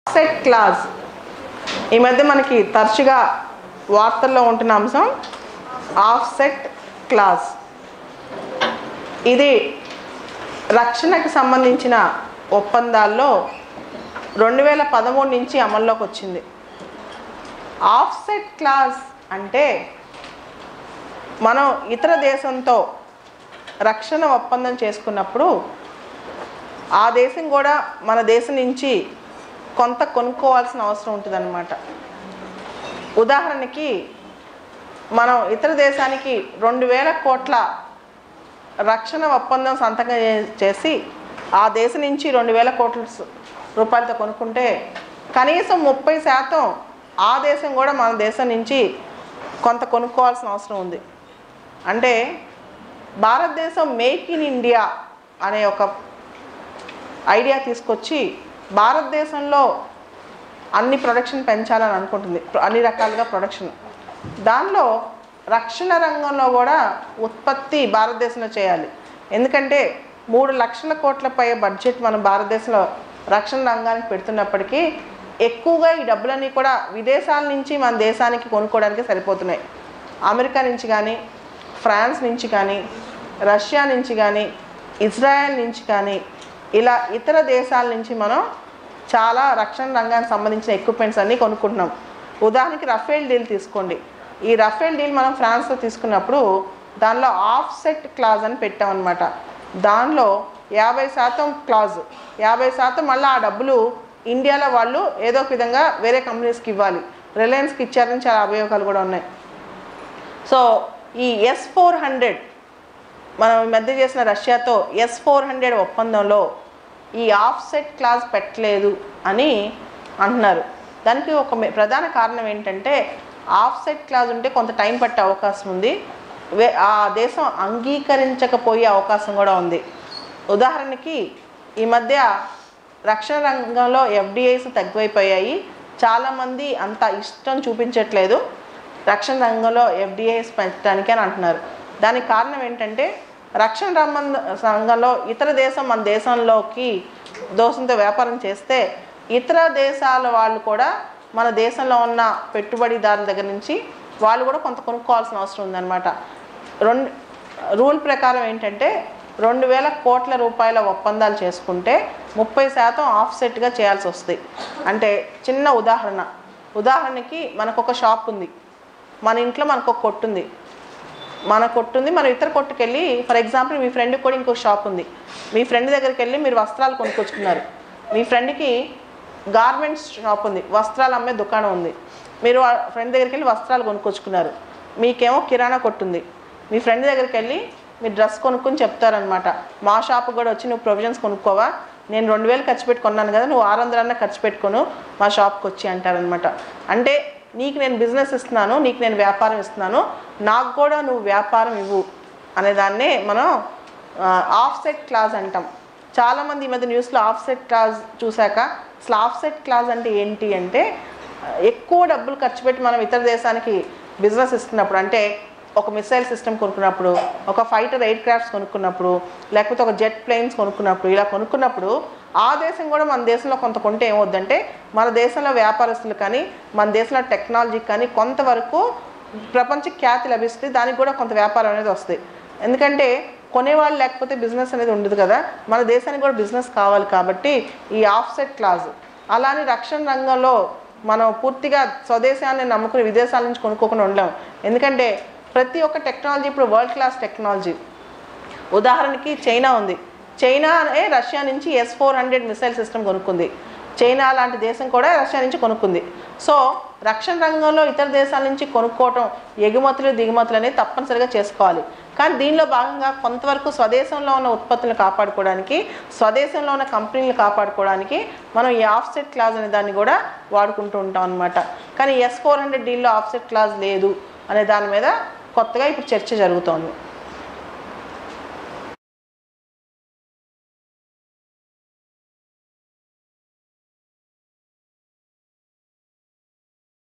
set clause ఈ మధ్య మనకి తరచుగా వార్తల్లో ఉంటున్న అంశం ఆఫ్ సెట్ క్లాజ్ ఇది రక్షణకు సంబంధించిన ఒప్పందాల్లో రెండు వేల పదమూడు నుంచి అమల్లోకి వచ్చింది ఆఫ్ సెట్ క్లాజ్ అంటే మనం ఇతర దేశంతో రక్షణ ఒప్పందం చేసుకున్నప్పుడు ఆ దేశం కూడా మన దేశం నుంచి కొంత కొనుక్కోవాల్సిన అవసరం ఉంటుందన్నమాట ఉదాహరణకి మనం ఇతర దేశానికి రెండు వేల కోట్ల రక్షణ ఒప్పందం సంతకం చే- చేసి ఆ దేశం నుంచి రెండు వేల కోట్ల స్- రూపాయలతో కొనుక్కుంటే కనీసం ముప్పై శాతం ఆ దేశం కూడా మన దేశం నుంచి కొంత కొనుక్కోవాల్సిన అవసరం ఉంది అంటే భారతదేశం మేక్ ఇన్ ఇండియా అనే ఒక ఐడియా తీసుకొచ్చి భారతదేశంలో అన్ని ప్రొడక్షన్ పెంచాలని అనుకుంటుంది అన్ని రకాలుగా ప్రొడక్షన్ దానిలో రక్షణ రంగంలో కూడా ఉత్పత్తి భారతదేశంలో చేయాలి ఎందుకంటే మూడు లక్షల కోట్ల పై బడ్జెట్ మనం భారతదేశంలో రక్షణ రంగానికి పెడుతున్నప్పటికీ ఎక్కువగా ఈ డబ్బులన్నీ కూడా విదేశాల నుంచి మన దేశానికి కొనుక్కోవడానికి సరిపోతున్నాయి అమెరికా నుంచి కానీ ఫ్రాన్స్ నుంచి కానీ రష్యా నుంచి కానీ ఇజ్రాయెల్ నుంచి కానీ ఇలా ఇతర దేశాల నుంచి మనం చాలా రక్షణ రంగానికి సంబంధించిన ఎక్విప్మెంట్స్ అన్నీ కొనుక్కుంటున్నాం ఉదాహరణకి రఫేల్ డీల్ తీసుకోండి ఈ రఫేల్ డీల్ మనం ఫ్రాన్స్లో తీసుకున్నప్పుడు దానిలో ఆఫ్ సెట్ క్లాజ్ అని పెట్టామన్నమాట దానిలో యాభై శాతం క్లాజ్ యాభై శాతం మళ్ళీ ఆ డబ్బులు ఇండియాలో వాళ్ళు ఏదో ఒక విధంగా వేరే కంపెనీస్కి ఇవ్వాలి రిలయన్స్కి ఇచ్చారని చాలా అభియోగాలు కూడా ఉన్నాయి సో ఈ ఎస్ ఫోర్ హండ్రెడ్ మనం ఈ మధ్య చేసిన రష్యాతో ఎస్ ఫోర్ హండ్రెడ్ ఒప్పందంలో ఈ ఆఫ్ సెట్ క్లాజ్ పెట్టలేదు అని అంటున్నారు దానికి ఒక మె- ప్రధాన కారణం ఏంటంటే ఆఫ్ సెట్ క్లాజ్ ఉంటే కొంత టైం పట్టే అవకాశం ఉంది వే- ఆ దేశం అంగీకరించకపోయే అవకాశం కూడా ఉంది ఉదాహరణకి ఈ మధ్య రక్షణ రంగంలో ఎఫ్డిఐస్ తగ్గిపోయాయి చాలామంది అంత ఇష్టం చూపించట్లేదు రక్షణ రంగంలో ఎఫ్డిఐస్ పెంచడానికి అని అంటున్నారు దానికి కారణం ఏంటంటే రక్షణ రంగం రంగంలో ఇతర దేశం మన దేశంలోకి దోషంతో వ్యాపారం చేస్తే ఇతర దేశాల వాళ్ళు కూడా మన దేశంలో ఉన్న పెట్టుబడిదారుల దగ్గర నుంచి వాళ్ళు కూడా కొంత కొనుక్కోవాల్సిన అవసరం ఉందన్నమాట రెండు రూల్ ప్రకారం ఏంటంటే రెండు వేల కోట్ల రూపాయల ఒప్పందాలు చేసుకుంటే ముప్పై శాతం ఆఫ్సెట్గా చేయాల్సి వస్తుంది అంటే చిన్న ఉదాహరణ ఉదాహరణకి మనకు ఒక షాప్ ఉంది మన ఇంట్లో మనకు ఒక కొట్టు ఉంది మన కొట్టు ఉంది మనం ఇతర కొట్టుకు వెళ్ళి ఫర్ ఎగ్జాంపుల్ మీ ఫ్రెండ్కి కూడా ఇంకో షాప్ ఉంది మీ ఫ్రెండ్ దగ్గరికి వెళ్ళి మీరు వస్త్రాలు కొనుక్కొచ్చుకున్నారు మీ ఫ్రెండ్కి గార్మెంట్స్ షాప్ ఉంది వస్త్రాలు అమ్మే దుకాణం ఉంది మీరు ఆ ఫ్రెండ్ దగ్గరికి వెళ్ళి వస్త్రాలు కొనుక్కొచ్చుకున్నారు మీకేమో కిరాణా కొట్టు ఉంది మీ ఫ్రెండ్ దగ్గరికి వెళ్ళి మీరు డ్రెస్ కొనుక్కొని చెప్తారనమాట మా షాప్కి కూడా వచ్చి నువ్వు ప్రొవిజన్స్ కొనుక్కోవా నేను రెండు వేలు ఖర్చు పెట్టి కొన్నాను కదా నువ్వు ఆరు వందలన్నా ఖర్చు పెట్టుకోను మా షాప్కి వచ్చి అంటారనమాట అంటే నీకు నేను బిజినెస్ ఇస్తున్నాను నీకు నేను వ్యాపారం ఇస్తున్నాను నాకు కూడా నువ్వు వ్యాపారం ఇవ్వు అనేదాన్నే మనం ఆఫ్ సెట్ క్లాజ్ అంటాం చాలామంది ఈ మధ్య న్యూస్లో ఆఫ్ సెట్ క్లాజ్ చూశాక అసలు ఆఫ్ సెట్ క్లాజ్ అంటే ఏంటి అంటే ఆ, ఎక్కువ డబ్బులు ఖర్చు పెట్టి మనం ఇతర దేశానికి బిజినెస్ ఇస్తున్నప్పుడు అంటే ఒక మిసైల్ సిస్టమ్ కొనుక్కున్నప్పుడు ఒక ఫైటర్ ఎయిర్ క్రాఫ్ట్స్ కొనుక్కున్నప్పుడు లేకపోతే ఒక జెట్ ప్లేన్స్ కొనుక్కున్నప్పుడు ఇలా కొనుక్కున్నప్పుడు ఆ దేశం కూడా మన దేశంలో కొంత కొంటే ఏమవుద్దంటే మన దేశంలో వ్యాపారస్తులు కానీ మన దేశంలో టెక్నాలజీ కానీ కొంతవరకు ప్రపంచ ఖ్యాతి లభిస్తుంది దానికి కూడా కొంత వ్యాపారం అనేది వస్తుంది ఎందుకంటే కొనేవాళ్ళు లేకపోతే బిజినెస్ అనేది ఉండదు కదా మన దేశానికి కూడా బిజినెస్ కావాలి కాబట్టి ఈ ఆఫ్సెట్ క్లాజ్ అలానే రక్షణ రంగంలో మనం పూర్తిగా స్వదేశాన్ని నమ్ముకుని విదేశాల నుంచి కొనుక్కోకుండా ఉండలేం ఎందుకంటే ప్రతి ఒక్క టెక్నాలజీ ఇప్పుడు వరల్డ్ క్లాస్ టెక్నాలజీ ఉదాహరణకి చైనా ఉంది చైనానే రష్యా నుంచి S four hundred missile system కొనుక్కుంది చైనా లాంటి దేశం కూడా రష్యా నుంచి కొనుక్కుంది సో రక్షణ రంగంలో ఇతర దేశాల నుంచి కొనుక్కోవటం ఎగుమతులు దిగుమతులు అనేది తప్పనిసరిగా చేసుకోవాలి కానీ దీనిలో భాగంగా కొంతవరకు స్వదేశంలో ఉన్న ఉత్పత్తులను కాపాడుకోవడానికి స్వదేశంలో ఉన్న కంపెనీలు కాపాడుకోవడానికి మనం ఈ ఆఫ్సెట్ క్లాజ్ అనే దాన్ని కూడా వాడుకుంటూ ఉంటాం అనమాట కానీ ఎస్ ఫోర్ హండ్రెడ్ డీల్లో ఆఫ్సెట్ క్లాజ్ లేదు అనే దాని మీద కొత్తగా ఇప్పుడు చర్చ జరుగుతోంది